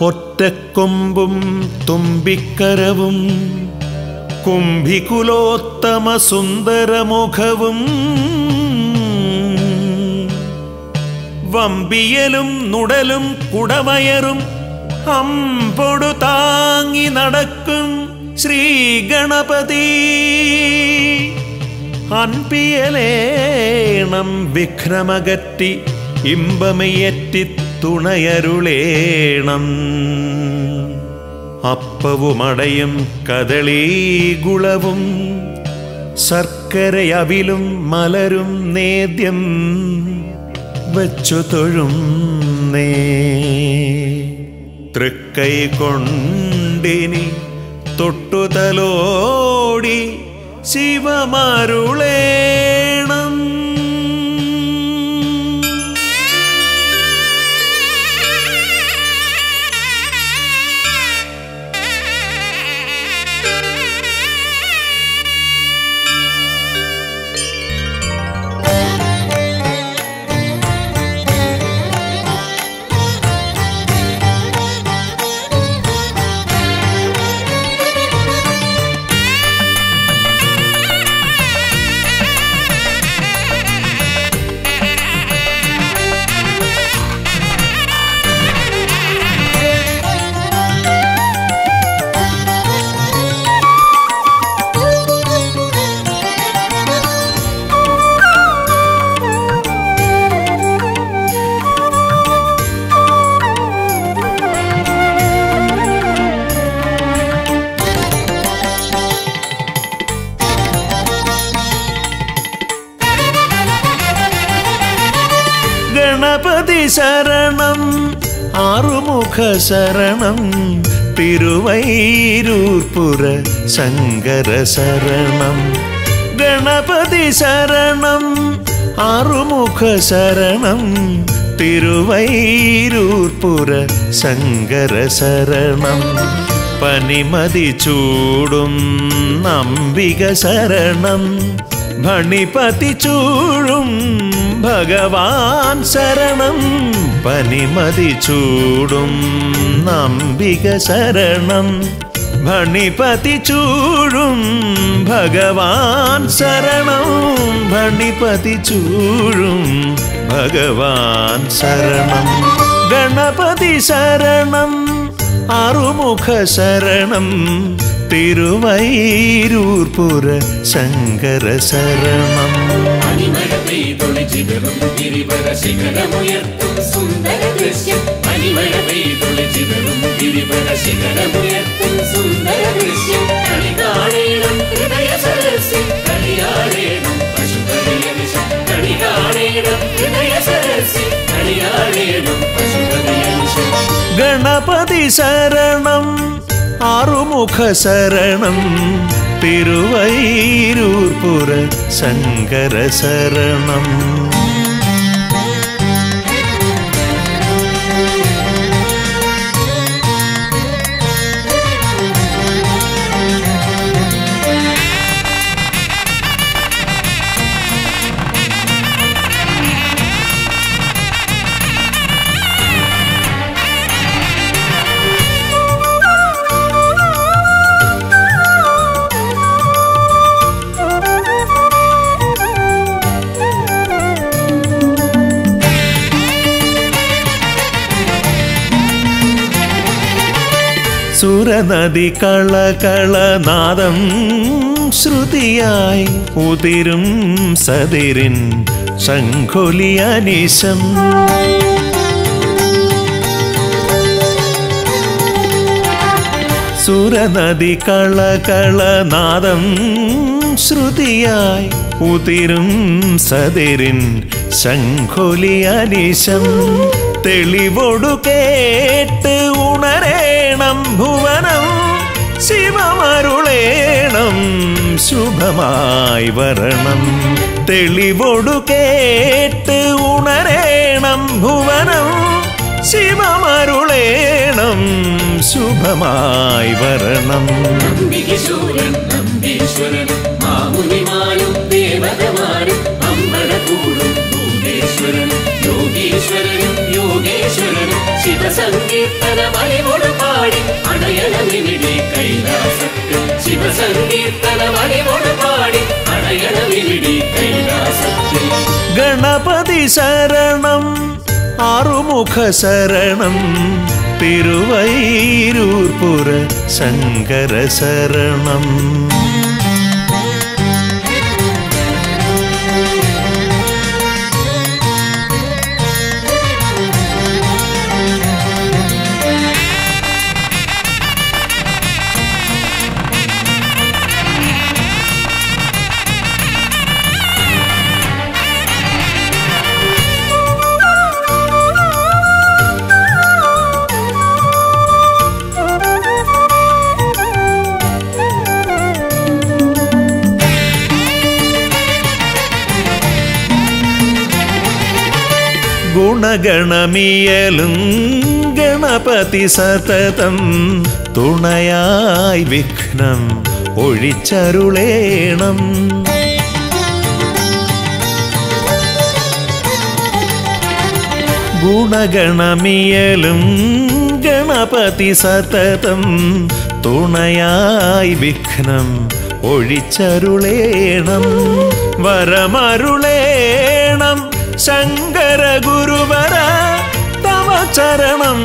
ഒറ്റക്കൊമ്പും തുമ്പിക്കരവും കുംഭികുലോത്തമ സുന്ദരമുഖവും വമ്പിയലും നുടലും കുടവയറും അമ്പൊടു താങ്ങി നടക്കും ശ്രീ ഗണപതി അൻപിയലേണം വിഘ്നമകറ്റി ഇമ്പമയറ്റി തുണയരുളേണം അപ്പവുമടയും കദളീകുളവും ശർക്കരയവിലും മലരും നേദ്യം വച്ചു തൊഴും നേ തൃക്കൈ കൊണ്ടിനി തൊട്ടുതലോടി ശിവമരുളേണം ഗണപതി ശരണം ആറുമുഖ ശരണം തിരുവൈരൂർപുര ശങ്കര ശരണം ഗണപതി ശരണം ആറുമുഖ ശരണം തിരുവൈരൂർപുര ശങ്കര ശരണം പനിമതി ചൂടും നമ്പിക ശരണം ഭണിപതി ചൂഴും ഭഗവാൻ ശരണം പനിമതി ചൂടും നമ്പിക ശരണം ഭണിപതി ചൂഴും ഭഗവാൻ ശരണം ഭണിപതി ചൂഴും ഭഗവാൻ ശരണം ഗണപതി ശരണം ആറുമുഖ ശരണം തിരുവൈരൂർപുര ശങ്കര ശരണം മണിമഴ പെയ്തൊളിച്ചിതറും ഗിരിവര ശിഖരമുയർത്തും സുന്ദര ദൃശ്യം മണിമഴ പെയ്തൊളിച്ചിതറും ഗിരിവര ശിഖരമുയർത്തും സുന്ദര ദൃശ്യം കളി കാണേണം ഹൃദയ സരസി കളിയാടേണം പശുപതിയ വിഷം കളി കാണേണം ഹൃദയ സരസി കളിയാടേണം പശുപതിയ വിഷം ഗണപതി ശരണം ആറുമുഖ ശരണം തിരുവൈരൂർപുര ശങ്കര ശരണം സുരനദി കളകളനാദം ശ്രുതിയായി ഉതിരും സതിരിൻ ശംഖുലിയനിശം സുരനദി കളകളനാദം ശ്രുതിയായി ഉതിരും സതിരിൻ ശംഖുലിയനിശം തെളിവൊടു കേട്ട് ഉണരേണം ഭുവനം ശിവമരുളേണം ശുഭമായി വരണം തെളിവൊടു കേട്ട് ഉണരേണം ഭുവനം ശിവമരുളേണം ശുഭമായി വരണം നമ്പികിശൂരൻ നമ്പീശ്വരനും മാമുനിമാരും ദേവതമാരും അമ്പഴ കൂടും ഭൂതേശ്വരനും യോഗീശ്വരനും യോഗേശ്വരനും ശിവസങ്കീർത്തന മണിമൊടു പാടി അണയണമിവിടെ കൈലാസത്തിൽ ശിവസങ്കീർത്തന മണിമൊടു പാടി അണയണമിവിടെ കൈലാസത്തിൽ ഗണപതി ശരണം ആറുമുഖ ശരണം തിരുവൈരൂർപുര ശങ്കര ശരണം ഗുണഗണമിയലും ഗണപതി സതതം തുണയായി വിഘ്നം ഒഴിച്ചരുളേണം ഗുണഗണമിയലും ഗണപതി സതതം തുണയായി വിഘ്നം ഒഴിച്ചരുളേണം വരമരുളേണം ശങ്കര ഗുരുവര തവ ചരണം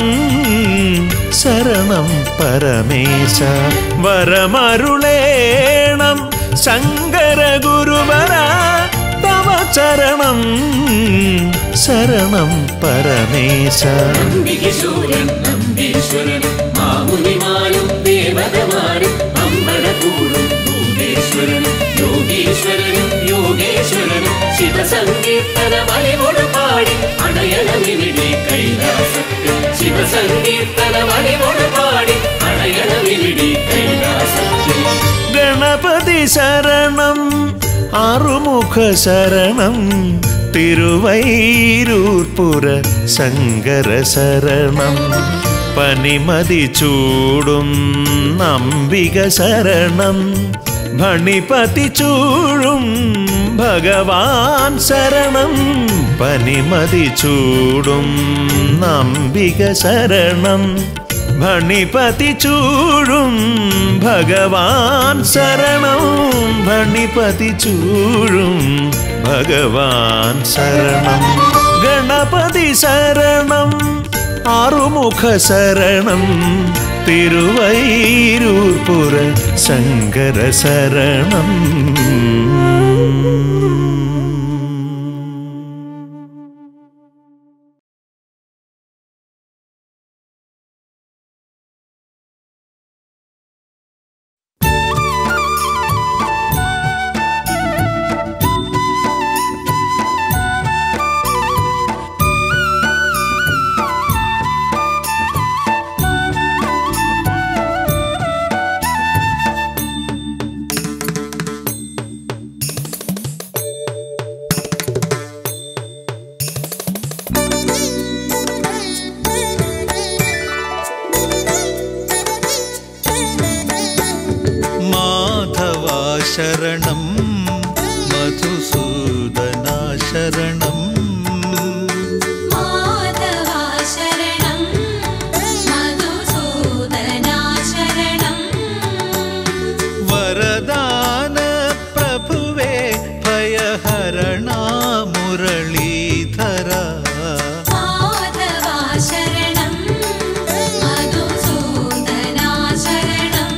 ശരണം പരമേശ വരമരുളേണം ശങ്കര ഗുരുവര തവ ചരണം ശരണം പരമേശ നന്ദികിശൂരൻ നന്ദീശ്വരനും മാമുനിമാരും ദേവതമാരും അമ്പഴകൂടും ഭൂതേശ്വരനും യോഗീശ്വരനും യോഗേശ്വരനും ശിവസങ്കീർത്തന മണിമൊടു പാടി അണയണമിവിടെ കൈലാസത്തിൽ ശിവസങ്കീർത്തന മണിമൊടു പാടി അണയണമിവിടെ കൈലാസത്തിൽ ഗണപതി ശരണം ആറുമുഖ ശരണം തിരുവൈരൂർപുര ശങ്കര ശരണം പനിമതി ചൂടും നമ്പിക ശരണം ഭണിപതി ചൂഴും ഭഗവാൻ ശരണം പനിമതി ചൂടും നമ്പിക ശരണം ഭണിപതി ചൂഴും ഭഗവാൻ ശരണം ഭണിപതി ചൂഴും ഭഗവാൻ ശരണം ഗണപതി ശരണം ആറുമുഖ ശരണം തിരുവൈരൂർപുര ശങ്കര ശരണം മാധവാ ശരണം മധുസൂദനാ ശരണം മാധവാ ശരണം മധുസൂദനാ ശരണം വരദാന പ്രഭുവേ ഭയഹരണാ മുരളീധര മാധവാ ശരണം മധുസൂദനാ ശരണം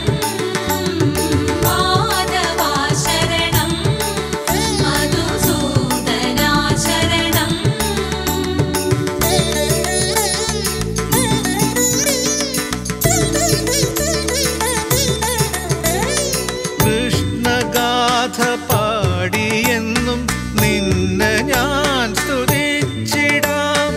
മാധവാ ശരണം മധുസൂദനാ ശരണം കൃഷ്ണഗാഥ പാടിയെന്നും നിന്നെ ഞാൻ സ്തുതിച്ചിടാം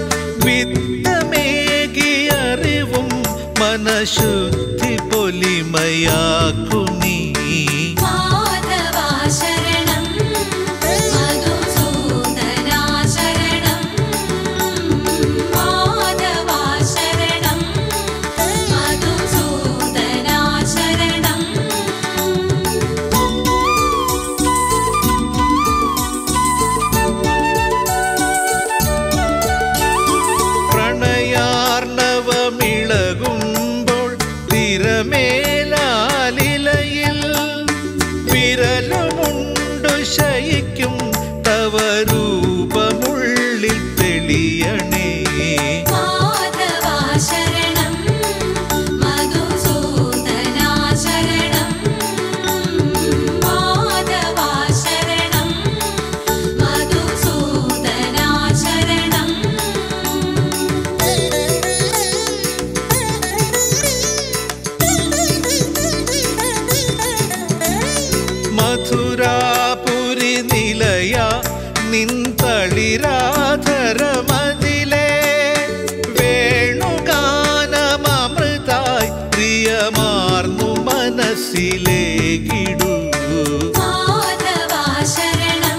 വിത്തമേകിയറിവും മനഃശുദ്ധി പൊലിമയാക്കു നീ മാധവാ ശരണം മധുസൂദനാ ശരണം മാധവാ ശരണം മധുസൂദനാ ശരണം മനസ്സിലേകിടൂ മാധവാ ശരണം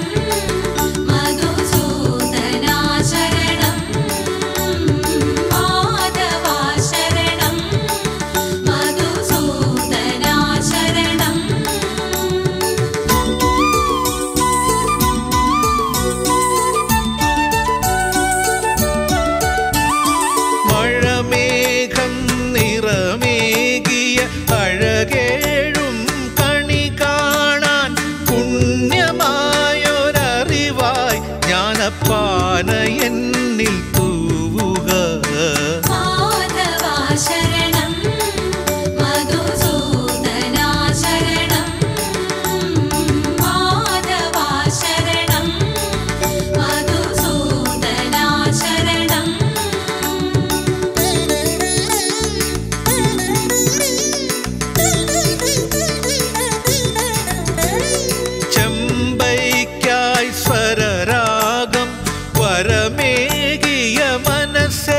മധുസൂദനാ ശരണം മാധവാ ശരണം മധുസൂദനാ ശരണം മഴമേഘം നിറമേകിയ അഴകേഴും കണി കാണാൻ പുണ്യമായൊരറിവായി ജ്ഞാനപ്പാന എന്നിൽ തൂവുക മാധവാ ശരണം മധുസൂദനാ ശരണം മാധവാ ശരണം മധുസൂദനാ ശരണം ചെമ്പൈക്കായി സ്വരരാഗം വരമേകിയ മനസ്സേ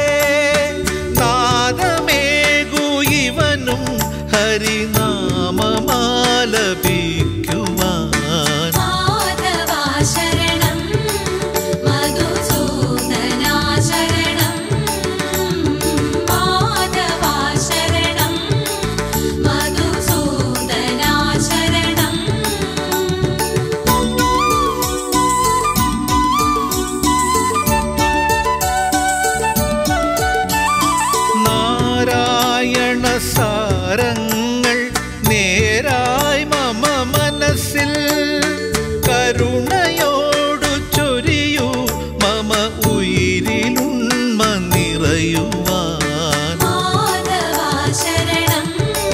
നാദമേകു ഇവനും ഹരിനാമമാലപിക്കുവാൻ മാധവാ ശരണം മധുസൂദനാ ശരണം മാധവാ ശരണം മധുസൂദനാ ശരണം നാരായണ സാരങ്ങൾ നേരായി മമ മനസ്സിൽ കരുണയോടു ചൊരിയൂ മമ ഉയിരിലുണ്മ നിറയുവാൻ മാധവാ ശരണം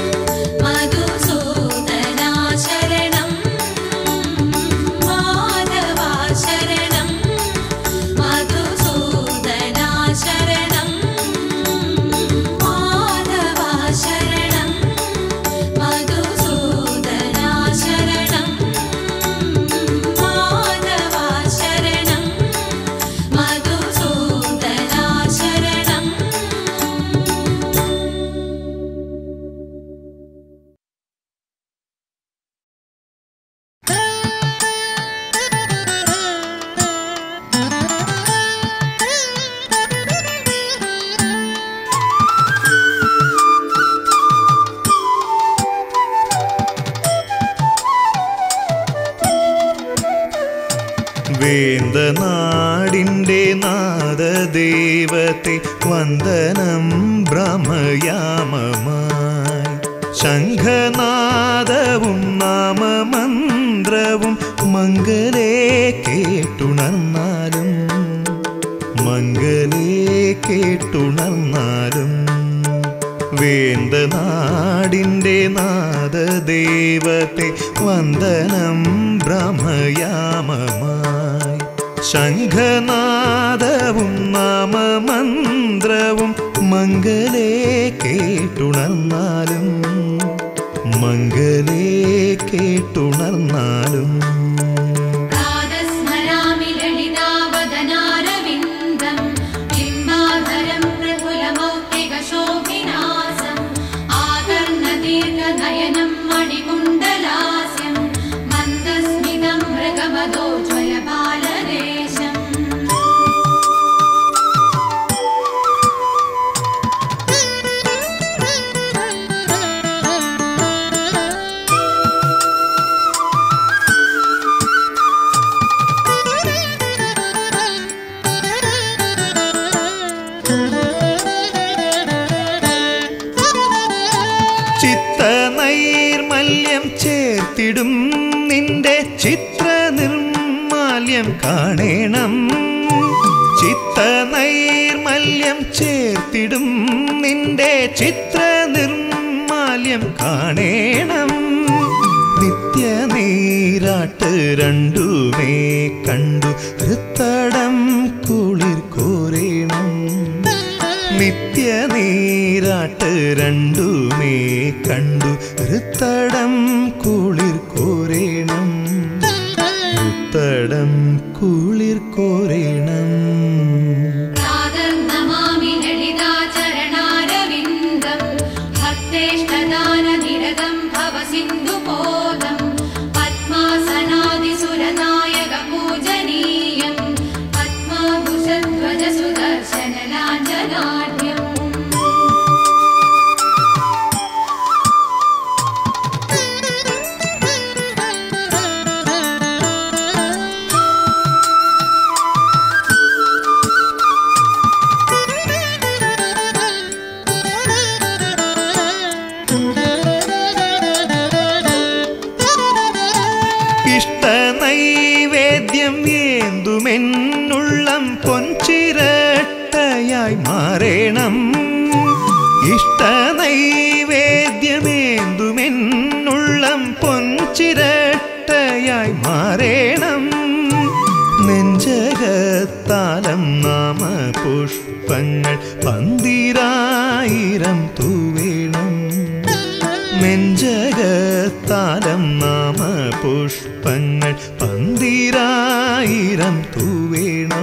മധുസൂദനാ ശരണം മാധവാ ശരണം മധുസൂദനാ ശരണം മാധവാ ശരണം മധുസൂദനാ ശരണം മാധവാ ശരണം മധുസൂദനാ ശരണം വേന്തനാടിൻ്റെ നാദദേവത്തെ വന്ദനം ഭ്രമയാമമായി ശംഖനാദവും നാമമന്ത്രവും മംഗലേ കേട്ടുണർന്നാലും മംഗലേ കേട്ടുണർന്നാലും വേന്തനാടിൻ്റെ നാദദേവത്തെ വന്ദനം ഭ്രമയാമമായി ശംഖനാദവും നാമമന്ത്രവും മംഗലേ കേട്ടുണർന്നാലും മംഗലേ കേട്ടുണർന്നാലും പ്രാതസ്മരാമി ലളിതാവദനാരവിന്ദം ബിംബാധരം പ്രഫുലമൗക്തികശോഭിനാസം ആകർണദീർഘനയനം മണികുണ്ടലാസ്യം മന്ദസ്മിതം മൃഗമദോജ്വലപാലദേശം ചിത്തനൈർമല്യം ചേർത്തിടും നിന്റെ ചിത്ര നിർമാല്യം കാണേണം ചിത്തനൈർമല്യം ചേർത്തിടും നിന്റെ ചിത്ര നിർമാല്യം കാണേണം നിത്യ നീരാട്ട് രണ്ടുമേ കണ്ടു ഹൃത്തടം കുളിർ കോരേണം നിത്യ നീരാട്ട് രണ്ടുമേ കണ്ടു ഹൃത്തടം കുളിർ കോരേണം ഹൃത്തടം കുളിർ കോരേണം പ്രാതർനമാമി ലളിതാചരണാരവിന്ദം ഭക്തേഷ്ടദാനനിരതം ഭവസിന്ധു തൂവേണം ഇഷ്ട നൈവേദ്യമേന്തുമെന്നുള്ളം പൊൻചിരട്ടയായി മാറേണം നെഞ്ചകത്താലം നാമ പുഷ്പങ്ങൾ പന്തിരായിരം തൂവേണം നെഞ്ചകത്താലം നാമ പുഷ്പങ്ങൾ പന്തിരായിരം തൂവേണം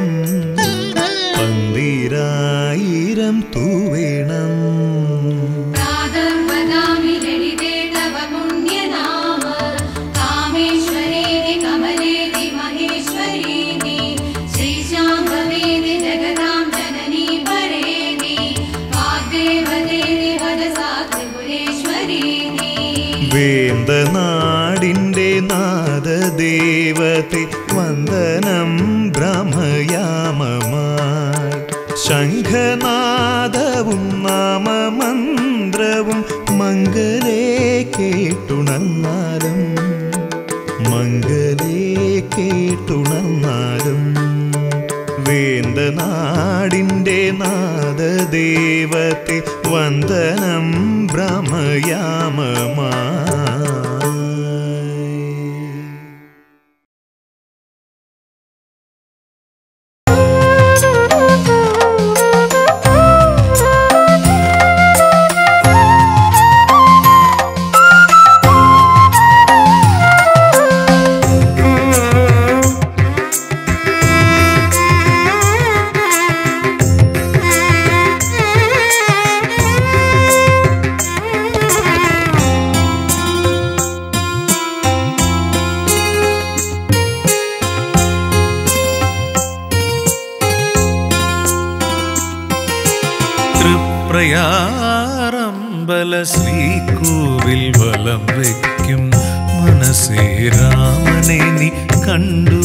പന്തിരായിരം തൂവേണം प्रातः वदामि ललिते तव पुण्यनाम कामेश्वरेति कमलेति महेश्वरेति श्रीशाम्भवेति जगतां जननी परेति वाग्देवतेति वदसा त्रिपुरेश्वरेति വേന്ത നാടിൻ്റെ നാദദേവത്തെ വന്ദനം ബ്രഹ്മയാമമായി ശംഖനാദവും നാമമന്ത്രവും മംഗലേ കേട്ടുണർന്നാലും മംഗലേ കേട്ടുണർന്നാലും വേന്ത നാടിൻ്റെ നാദദേവത്തെ വന്ദനം ബ്രഹ്മയാമമായി തൃപ്രയാറമ്പല ശ്രീകോവിൽ വലം വയ്ക്കും മനസ്സേ രാമനെ നീ കണ്ടു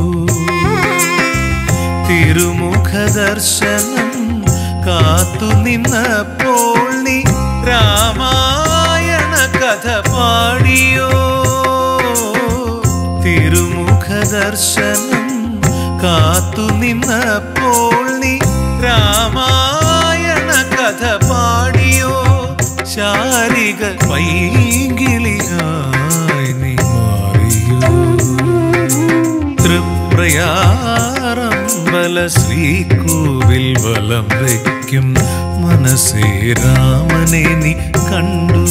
തിരുമുഖ ദർശനം കാത്തു നിന്നപ്പോൾ നീ രാമായണ കഥ പാടിയോ തിരുമുഖ ദർശനം കാത്തു നിന്നപ്പോൾ നീ രാമായണ കഥ പാടിയോ ശാരിക പൈങ്കിളിയായി നീ മാറിയോ തൃപ്രയാറമ്പല ശ്രീകോവിൽ വലം വയ്ക്കും മനസ്സേ രാമനെ നീ കണ്ടു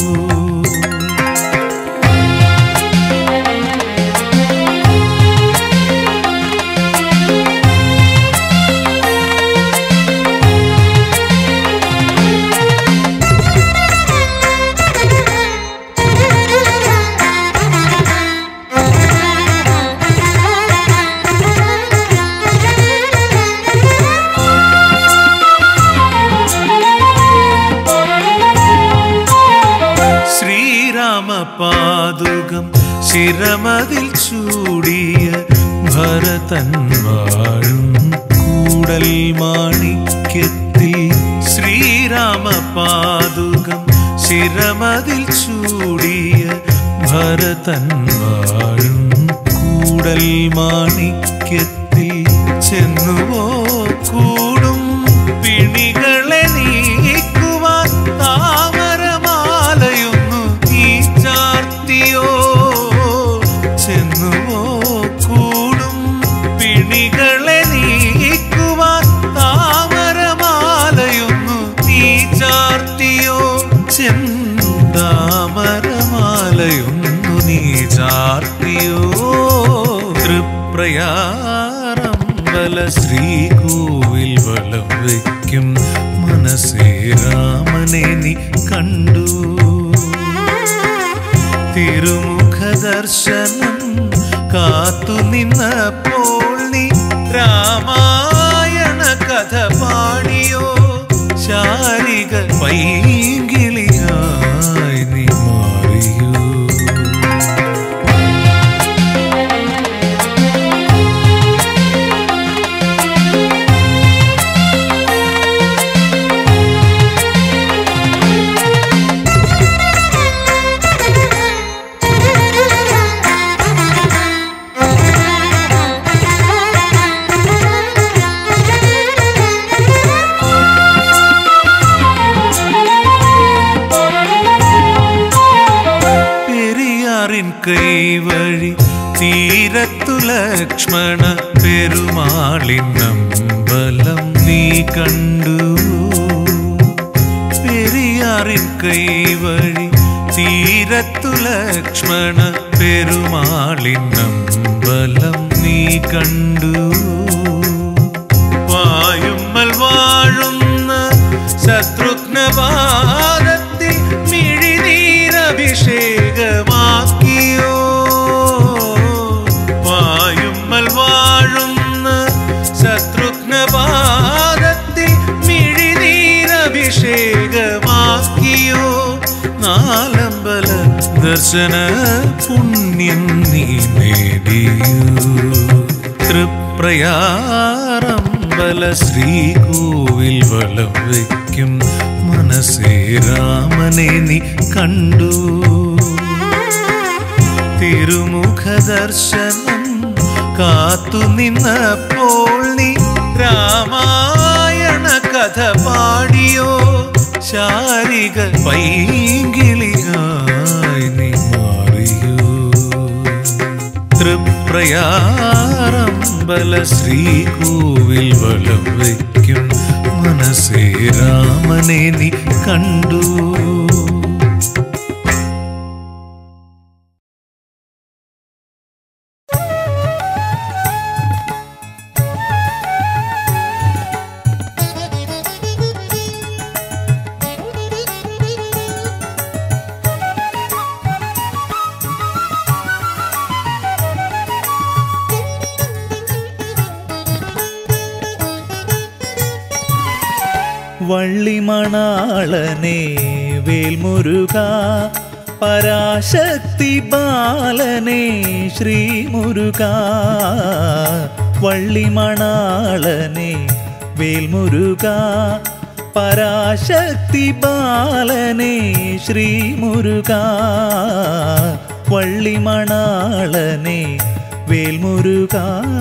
ശ്രീരാമപാദുകം ശിരമതിൽ ചൂടിയ ഭരതൻ വാഴും കൂടൽ മാണിക്യത്തിൽ ശ്രീരാമപാദുകം ശിരമതിൽ ചൂടിയ ഭരതൻ വാഴും കൂടൽ മാണിക്യത്തിൽ ചെന്നുവോ കൂടും പിണികളെ നീക്കുവാൻ താമരമാലയൊന്നു നീ ചാർത്തിയോ ചെന്നുവോ കൂടും പിണികളെ നീക്കുവാൻ താമരമാലയൊന്നു നീ ചാർത്തിയോ ചെന്താമരമാലയൊന്നു നീ ചാർത്തിയോ തൃപ്രയാറമ്പല ശ്രീകോവിൽ വലം വയ്ക്കും മനസ്സേ രാമനെ നീ കണ്ടു തിരുമുഖ ദർശനം കാത്തു നിന്നപ്പോൾ നീ രാമായണ കഥ പാടിയോ ശാരിക പൈങ്കിളിയായി നീ മാറിയോ Thank you. കൈവഴി തീരത്തു ലക്ഷ്മണ പെരുമാളിനമ്പലം നീ കണ്ടു പെരിയാറിൻ കൈവഴി തീരത്തു ലക്ഷ്മണ പെരുമാളിനമ്പലം നീ കണ്ടു വായുമ്മൽ വാഴുന്ന ശത്രുഘ്നപാദത്തിൽ മിഴിനീരഭിഷേകമാക്കിയോ വായുമ്മൽ വാഴുന്ന ശത്രുഘ്നപാദത്തിൽ മിഴിനീരഭിഷേകമാക്കിയോ നാലമ്പല ദർശന പുണ്യം നീ നേടിയൂ തൃപ്രയാറമ്പല ശ്രീകോവിൽ വളം വയ്ക്കും മനസ്സേ രാമനെ നീ കണ്ടു തിരുമുഖ ദർശനം കാത്തു നിന്നപ്പോൾ നീ രാമായണ കഥ പാടിയോ ശാരിക പൈങ്കിളിയായി നീ മാറിയോ തൃപ്രയാറമ്പല ശ്രീകോവിൽ വളം വയ്ക്കും മനസ്സേ രാമനെ നീ കണ്ടു വള്ളിമണാളനെ വേൽമുരുക പരാശക്തി ബാലനെ ശ്രീമുരുക വള്ളിമണാളനെ വേൽമുരുക പരാശക്തി ബാലനെ ശ്രീമുരുക വള്ളിമണാളനെ വേൽമുരുക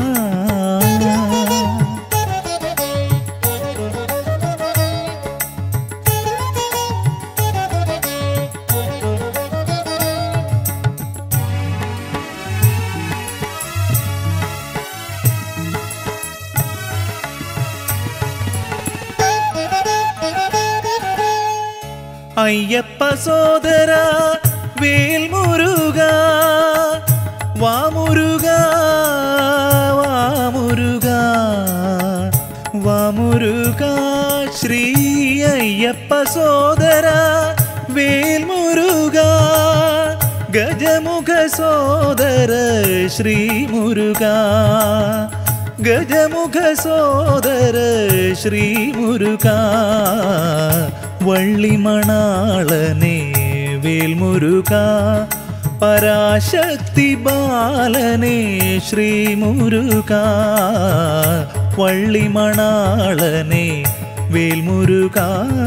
അയ്യപ്പ സോദര വേൽമുരുക വാമുരുക വാമുരുക വാമുരുക ശ്രീ അയ്യപ്പ സോദര വേൽമുരുക ഗജമുഖ സോദര ശ്രീ മുരുക ഗജമുഖ സോദര ശ്രീ മുരുക വള്ളിമണാളനെ വേൽമുരുക പരാശക്തി ബാലനെ ശ്രീ മുരുക വള്ളിമണാളനെ വേൽമുരുക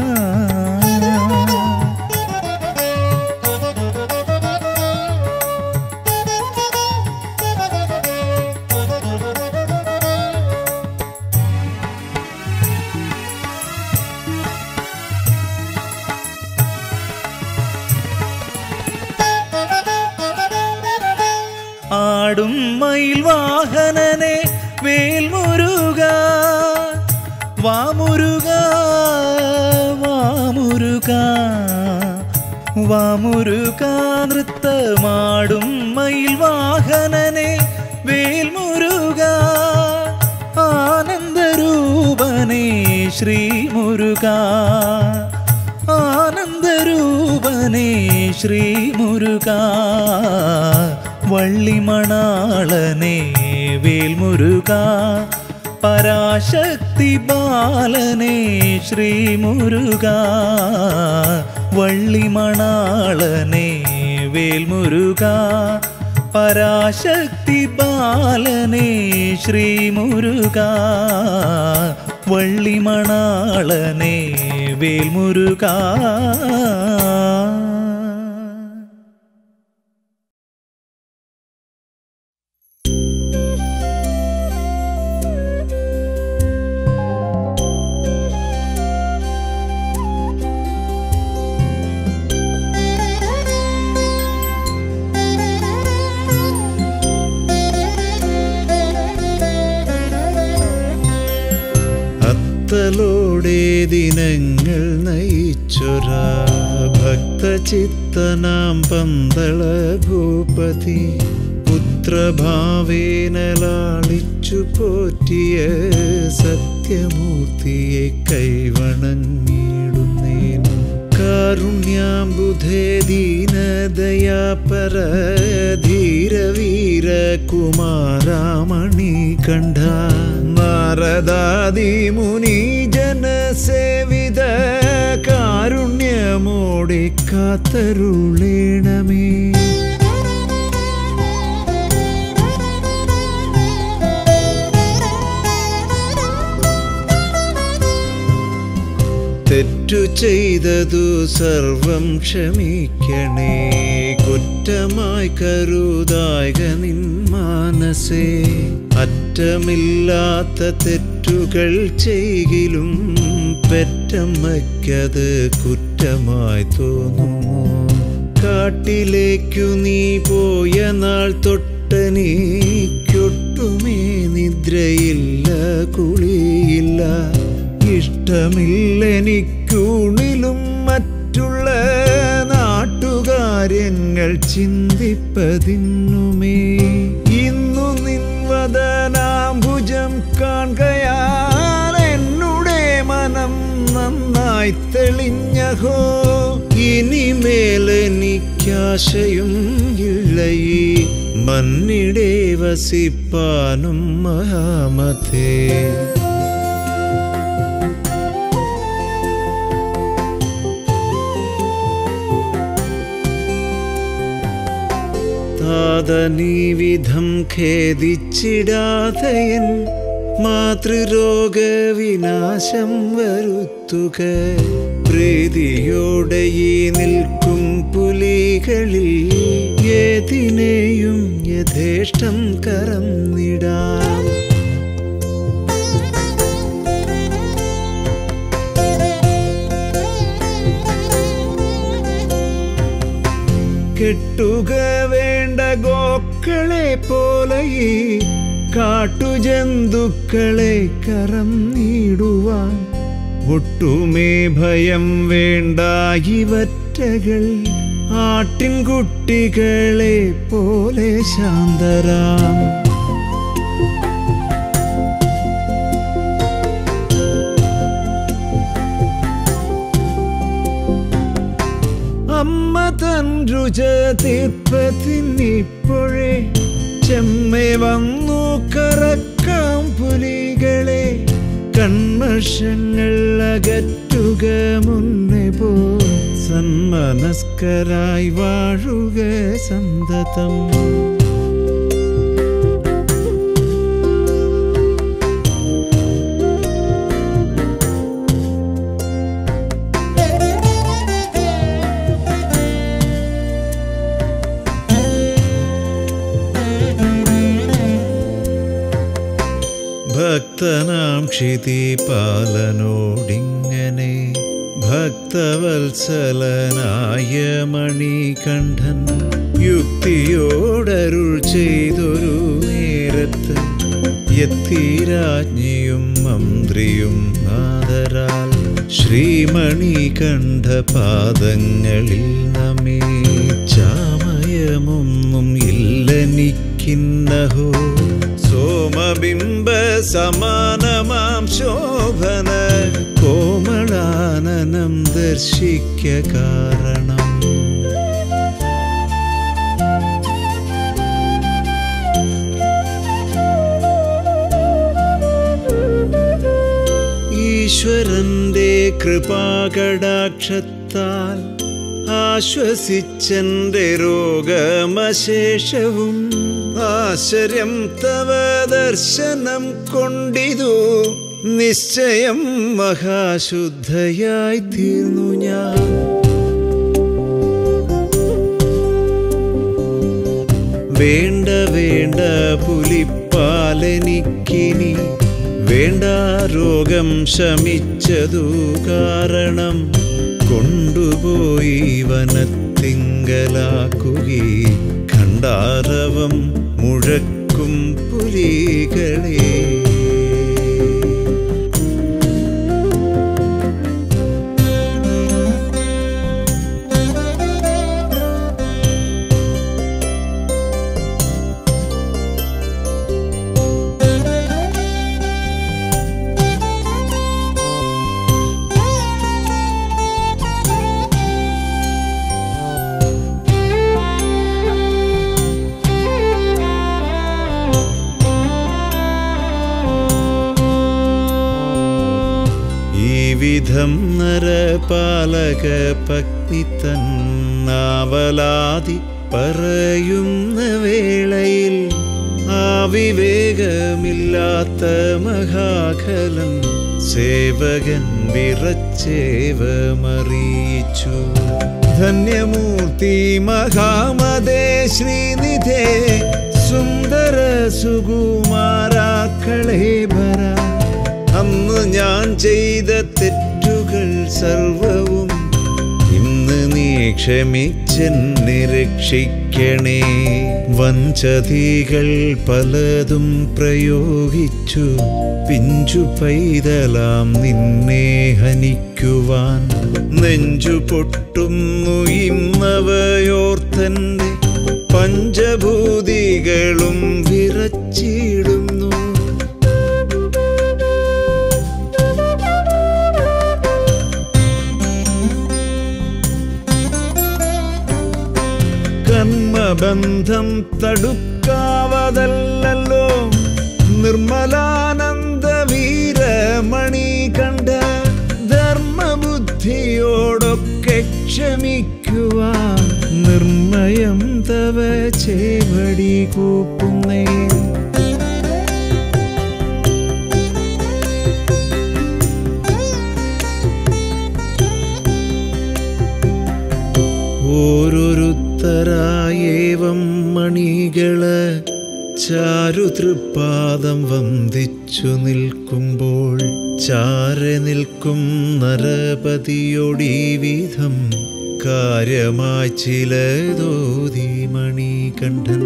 ആടും മയിൽ വാഹനനെ വേൽമുരുക വാമുരുക വാമുരുക വാമുരുക നൃത്തമാടും മയിൽ വാഹനനെ വേൽമുരുക ആനന്ദരൂപനെ ശ്രീമുരുക ആനന്ദരൂപനെ ശ്രീമുരുക വള്ളിമണാളനെ വേൽമുരുക പരാശക്തി ബാലനെ ശ്രീമുരുക വള്ളിമണാളനെ വേൽമുരുക പരാശക്തി ബാലനെ ശ്രീമുരുക വള്ളിമണാളനെ വേൽമുരുക Thank you. ജനിച്ചൊരാ ഭക്തചിത്തനാം പന്തള ഭൂപതി പുത്രഭാവേന ലാളിച്ചു പോറ്റിയ സത്യമൂർത്തിയെ കൈവണങ്ങിടുന്നേനു കാരുണ്യാംബുധേ ദീനദയാപര ധീരവീര കുമാരാമണി കണ്ഠ നാരദാദി മുനി ജനസേവിത കാരുണ്യമോടെ കാത്തരുളേണമേ തെറ്റു ചെയ്തതു സർവം ക്ഷമിക്കണേ കുറ്റമായി കരുതായക നിൻ മാനസേ അറ്റമില്ലാത്ത തെറ്റുകൾ ചെയ്കിലും പെറ്റമ്മയ്ക്കത് കുറ്റമായി തോന്നുമോ കാട്ടിലേക്കു നീ പോയ നാൾ തൊട്ടനീക്കൊട്ടുമേ നിദ്രയില്ല കുളിയില്ല ഇഷ്ടമില്ലെനിക്കൂണിലും മറ്റുള്ള നാട്ടുകാര്യങ്ങൾ ചിന്തിപ്പതിന്നുമേ ഇന്നു നിൻവദനാംബുജം കാണുകയാൽ എന്നുടെ മനം നന്നായി തെളിഞ്ഞഹോ ഇനിമേലെനിക്കാശയും ഇല്ലയീ മണ്ണിടെ വസിപ്പാനും മഹാമതേ താതനീവിധം ഖേദിച്ചിടാതയൻ മാതൃരോഗവിനാശം വരുത്തുക പ്രീതിയോടെ ഈ നിൽക്കും പുലികളിൽ ഏതിനെയും യഥേഷ്ടം കറന്നിടാം കെട്ടുക വേണ്ട ഗോക്കളെ പോലെ ഈ കാട്ടുജന്തുക്കളെ കരം നീടുവാൻ ഒട്ടുമേ ഭയം വേണ്ട ഇവറ്റകൾ ആട്ടിൻകുട്ടികളെ പോലെ ശാന്തരാം അമ്മ തൻ രുച തീർപ്പത്തിനിപ്പോഴേ ചെമ്മെ വന്നു കറക്കാം പുലികളെ കൺമഷങ്ങൾ അകറ്റുക മുന്നേ പോ സന്മനസ്കരായി വാഴുക സന്തതം ഭക്തനാം ക്ഷിതി പാലനോടിങ്ങനെ ഭക്തവത്സലനായ മണികണ്ഠൻ യുക്തിയോടരുൾ ചെയ്തൊരു നേരത്ത് എത്തിരാജ്ഞിയും മന്ത്രിയും ആദരാൽ ശ്രീമണികണ്ഠ പാദങ്ങളിൽ നമേ ചാമയമൊന്നും ഇല്ലെനിക്കിന്നഹോ സോമബിംബ സമാനമാം ശോഭന കോമളാനനം ദർശിക്ക കാരണം ഈശ്വരന്റെ കൃപാകടാക്ഷത്താൽ ആശ്വസിച്ചെന്റെ രോഗമശേഷവും ആശ്ചര്യം തവ ദർശനം കൊണ്ടിതു നിശ്ചയം മഹാശുദ്ധയായി തീർന്നു ഞാൻ വേണ്ട വേണ്ട പുലിപ്പാലെനിക്കിനി വേണ്ട രോഗം ശമിച്ചതു കാരണം കൊണ്ടുപോയി വനത്തിങ്കലാക്കുകി കണ്ടാരവം മുഴക്കും പുലികളെ ദ്വാരപാലക പത്നി തന്നാവലാതി പറയുന്ന വേളയിൽ ആ വിവേകമില്ലാത്ത മഹാഖലൻ സേവകൻ വിറച്ചേവമറിയിച്ചു ധന്യമൂർത്തി മഹാമതേ ശ്രീനിധേ സുന്ദര സുകുമാരാക്കളെ ഭര അന്ന് ഞാൻ ചെയ്ത തെറ്റുകൾ സർവവും ഇന്ന് നീ ക്ഷമിച്ചെന്നെ രക്ഷിക്കണേ വഞ്ചതികൾ പലതും പ്രയോഗിച്ചു പിഞ്ചു പൈതലാം നിന്നെ ഹനിക്കുവാൻ നെഞ്ചു പൊട്ടുന്നു ഇന്നവയോർത്തന്നെ പഞ്ചഭൂതികളും വിറച്ചിടുന്നു കർമ്മബന്ധം തടുക്കാവതല്ലോ നിർമ്മലാനന്ദ വീരമണി കണ്ട ധർമ്മബുദ്ധിയോടൊക്കെ ക്ഷമിക്കുവാൻ നിർമ്മയം തവ ചേവടി കൂപ്പുന്നേ ഓരോരുത്തരായേവം മണികള് ചാരുതൃപ്പാദം വന്ദിച്ചു നിൽക്കുമ്പോൾ ചാരെ നിൽക്കും നരപതിയൊടീ വിധം കാര്യമായി ചിലതോതി മണികണ്ഠൻ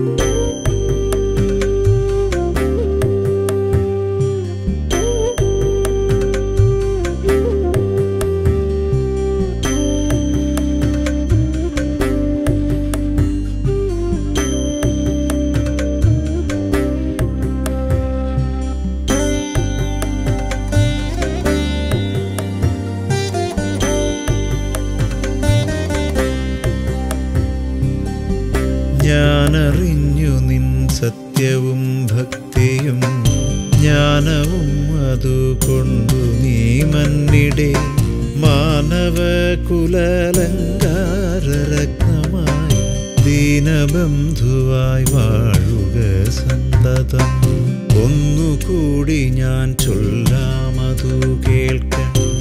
ഞാനറിഞ്ഞു നിൻ സത്യവും ഭക്തിയും ജ്ഞാനവും അതുകൊണ്ടു നീ മന്നിടെ മാനവ കുലലങ്കാരരത്നമായി ദീനബന്ധുവായി വാഴുക സന്തതം ഒന്നുകൂടി ഞാൻ ചൊല്ലാമതു കേൾക്ക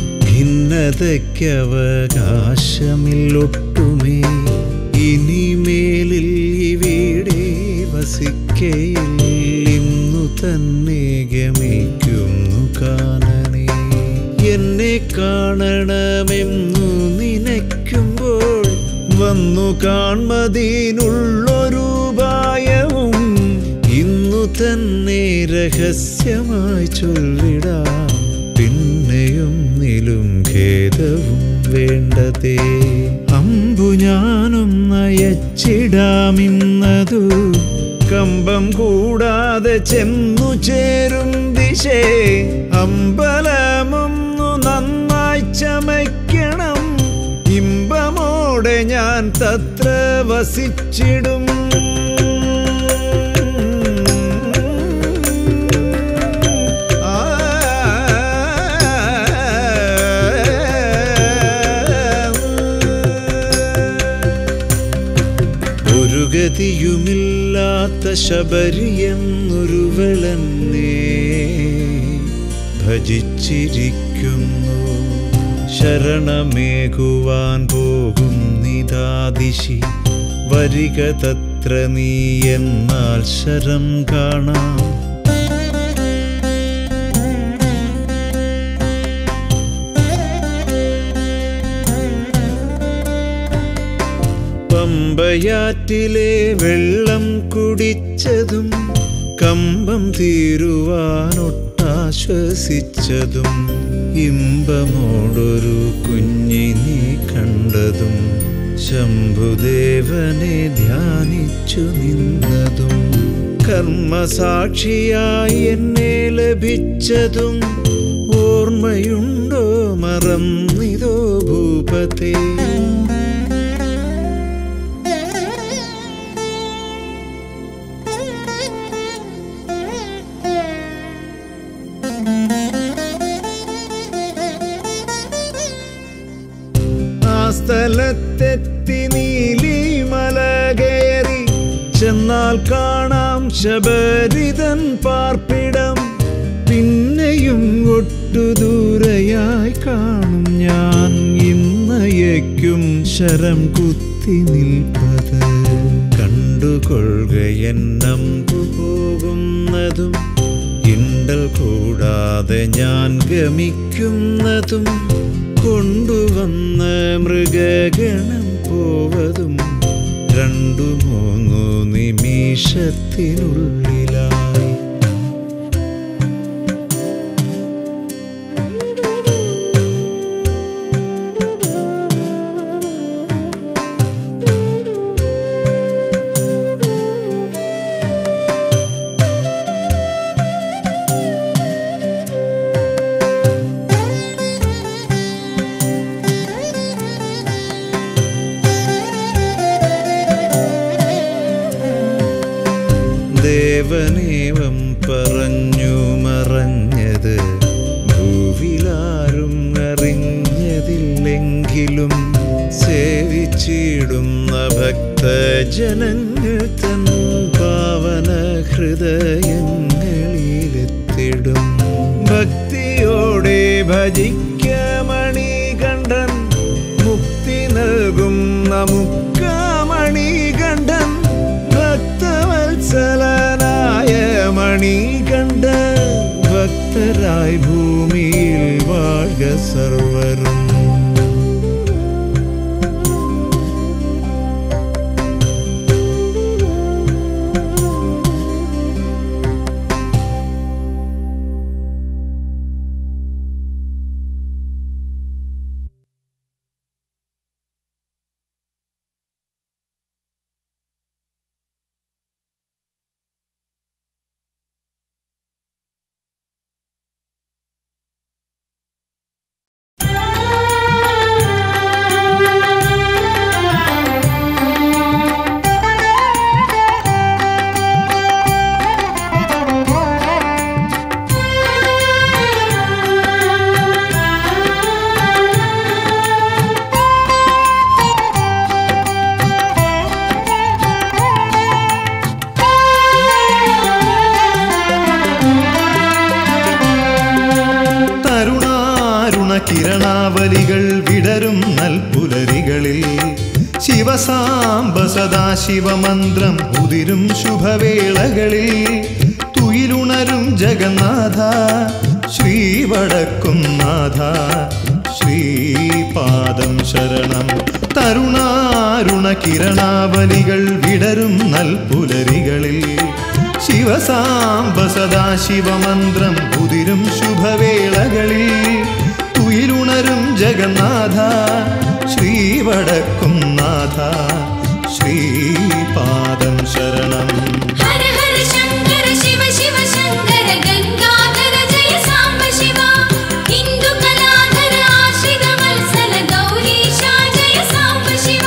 ഭിന്നതയ്ക്കവകാശമില്ലൊട്ടുമേ ഇനിമേലിൽ ഇവിടെ വസിക്കയിൽ ഇന്നു തന്നെ ഗമിക്കുന്നു കാനനെ എന്നെ കാണണമെന്നു നനയ്ക്കുമ്പോൾ വന്നു കാൺമതിനുള്ളൊരു ഉപായവും ഇന്നു തന്നെ രഹസ്യമായി ചൊല്ലിടാം പിന്നെയും നിലും ഖേദവും വേണ്ടതേ അമ്പു ഞാനും നയച്ചിടാമിന്നതു കമ്പം കൂടാതെ ചെന്നു ചേരും ദിശേ അമ്പലമൊന്നു നന്നായി ചമയ്ക്കണം ഇമ്പമോടെ ഞാൻ തത്ര വസിച്ചിടും ഒരു ഗതിയുമില്ലാത്ത ശബരിയെന്നൊരുവളന്നെ ഭജിച്ചിരിക്കുന്നു ശരണമേകുവാൻ പോകും നിതാദിശി വരിക തത്ര നീ എന്നാൽ ശരം കാണാം പമ്പയാറ്റിലെ വെള്ളം കുടിച്ചതും കമ്പം തീരുവാനൊട്ടാശ്വസിച്ചതും ഇമ്പമോടൊരു കുഞ്ഞിനെ കണ്ടതും ശംഭുദേവനെ ധ്യാനിച്ചു നിന്നതും കർമ്മസാക്ഷിയായി എന്നെ ലഭിച്ചതും ഓർമ്മയുണ്ടോ മറന്നിതോ ഭൂപതേ സ്ഥലത്തെത്തി നീലിമല കയറി ചെന്നാൽ കാണാം ശബരിതൻ പാർപ്പിടം പിന്നെയും ഒട്ടു ദൂരയായി കാണും ഞാൻ ഇന്നയക്കും ശരം കുത്തി നിൽപ്പത് കണ്ടുകൊള്ളുക എന്നമ്പു പോകുന്നതും ഇണ്ടൽ കൂടാതെ ഞാൻ ഗമിക്കുന്നതും കൊണ്ടുവന്ന മൃഗഗണം പോവതും രണ്ടു മൂന്നു നിമിഷത്തിനുള്ളിലായി ദേവനേവം പറഞ്ഞു മറഞ്ഞത് ഭൂവിലാരും അറിഞ്ഞതില്ലെങ്കിലും സേവിച്ചിടുന്ന ഭക്തജനങ്ങൾ തൻ പാവന ഹൃദയങ്ങളിലെത്തിടും ഭക്തിയോടെ ഭജിക്കമണി കണ്ടൻ മുക്തി നൽകും നമുക്കമണി കണ്ടൻ ഭക്തവത്സലനായ മണികണ്ഠ ഭക്തരായി ഭൂമിയിൽ വാഴ്ക സർവരും തരുണാരുണ കിരണാവലികൾ വിടരും നൽപുലരികളിൽ ശിവസാംബ സദാശിവമന്ത്രം ഉതിരും ശുഭവേളകളിൽ തുയിലുണരും ജഗന്നാഥ ശ്രീവടക്കും നാഥ ശ്രീപാദം ശരണം തരുണാരുണ കിരണാവലികൾ വിടരും നൽപുലരികളിൽ ശിവസാംബ സദാശിവമന്ത്രം ഉതിരും ശുഭവേളകളിൽ തുയിലുണരും ജഗന്നാഥ ശ്രീവടക്കും നാഥ ശ്രീപാദം ശരണം ഹര ഹര ശങ്കര ശിവ ശിവ ശങ്കര ഗംഗാധര ജയ സാംബ ശിവ ഹിന്ദു കലാധര ആശ്രിത വത്സല ഗൗരീശ ജയ സാംബ ശിവ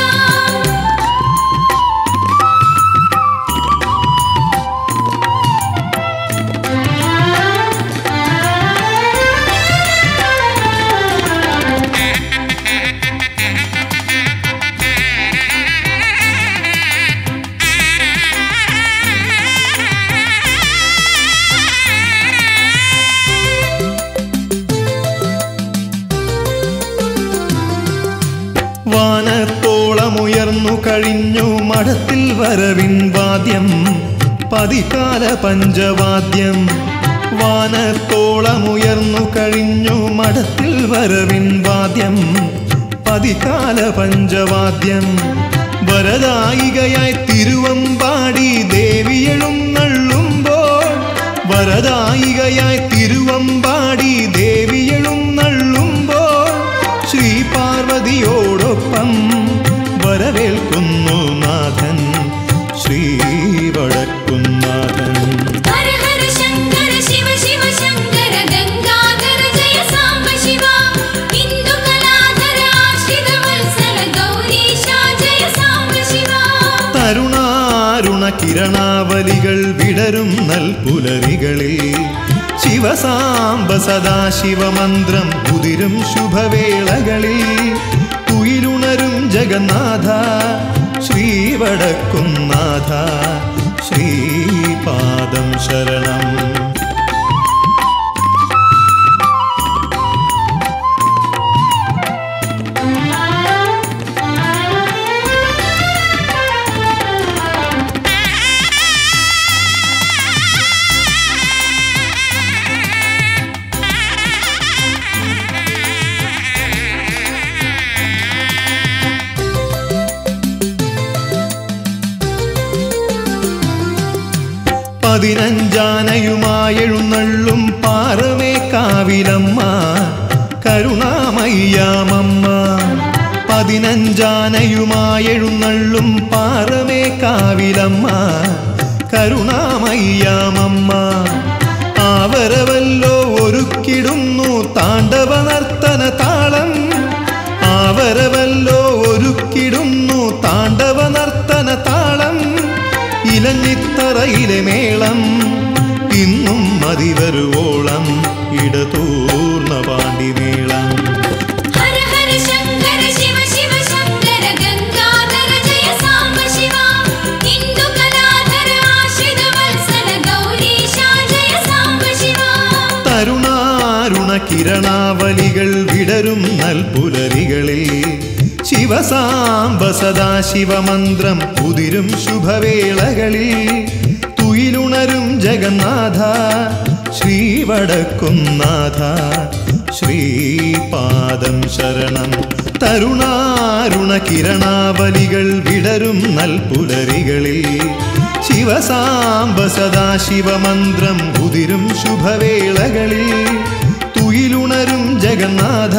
വാനത്തോളമുയർന്നു കഴിഞ്ഞു മഠത്തിൽ വരവിൻ വാദ്യം പതികാല പഞ്ചവാദ്യം വാനത്തോളമുയർന്നു കഴിഞ്ഞു മഠത്തിൽ വരവിൻ വാദ്യം പതികാല പഞ്ചവാദ്യം വരദായികയായി തിരുവമ്പാടി ദേവിയെഴുന്നള്ളുമ്പോൾ വരദായികയായി തിരുവമ്പാടി ദേവിയെഴുന്നള്ളുമ്പോൾ ശ്രീ പാർവതിയോടൊപ്പം വരവേൽക്കുന്നു നാഥൻ ശ്രീ വടക്കുന്നാഥൻ ഹര ഹര ശങ്കര ശിവ ശിവ ശങ്കര ഗംഗാധര ജയ സാംബ ശിവ ഹിന്ദു കലാധര ആശ്രിത വത്സല ഗൗരീശ ജയ സാംബ ശിവ തരുണാരുണ കിരണാവലികൾ വിടരും നൽപുലരികളിൽ ശിവസാംബ സദാശിവമന്ത്രം ഉതിരും ശുഭവേളകളിൽ തുയിലുണരും ജഗന്നാഥ ശ്രീവടക്കുന്നാഥ ശ്രീപാദം ശരണം പതിനഞ്ചാനയുമായെഴുന്നള്ളും പാറമേ കാവിലമ്മ കരുണാമയ്യാമമ്മ പതിനഞ്ചാനയുമായെഴുന്നള്ളും പാറമേ കാവിലമ്മ കരുണാമയ്യാമമ്മ ആവരവല്ലോ ഒരുക്കിടുന്നു താണ്ഡവ നർത്തന താളം ആവരവല്ലോ ഒരുക്കിടുന്നു താണ്ഡവ നർത്തന താളം ഇലഞ്ഞിത്തറയിലെ മേളം ഇന്നും മതിവരുവോളം ഇടതൂർന്ന പാണ്ടിമേളം ഹര ഹര ശങ്കര ശിവ ശിവ ശങ്കര ഗംഗാധര ജയ സാംബ ശിവ ഹിന്ദു കലാധര ആശ്രിത വത്സല ഗൗരീശ ജയ സാംബ ശിവ തരുണാരുണ കിരണാവലികൾ വിടരും നൽപുലരികളിൽ ശിവസാംബ സദാശിവമന്ത്രം ഉതിരും ശുഭവേളകളിൽ തുയിലുണരും ജഗന്നാഥ ശ്രീവടക്കുന്നാഥ ശ്രീപാദം ശരണം തരുണാരുണ കിരണാവലികൾ വിടരും നൽപുലരികളിൽ ശിവസാംബ സദാശിവമന്ത്രം ഉതിരും ശുഭവേളകളിൽ തുയിലുണരും ജഗന്നാഥ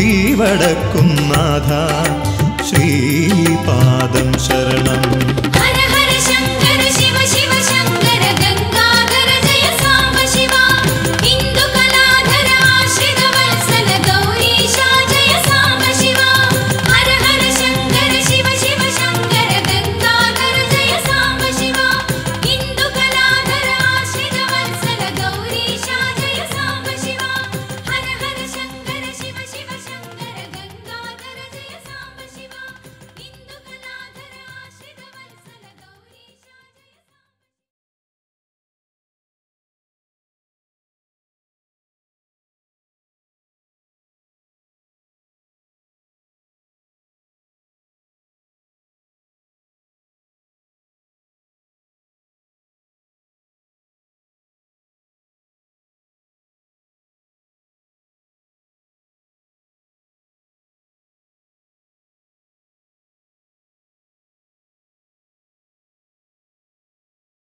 ശ്രീവടക്കുന്നാഥ ശ്രീപാദം ശരണം ഹര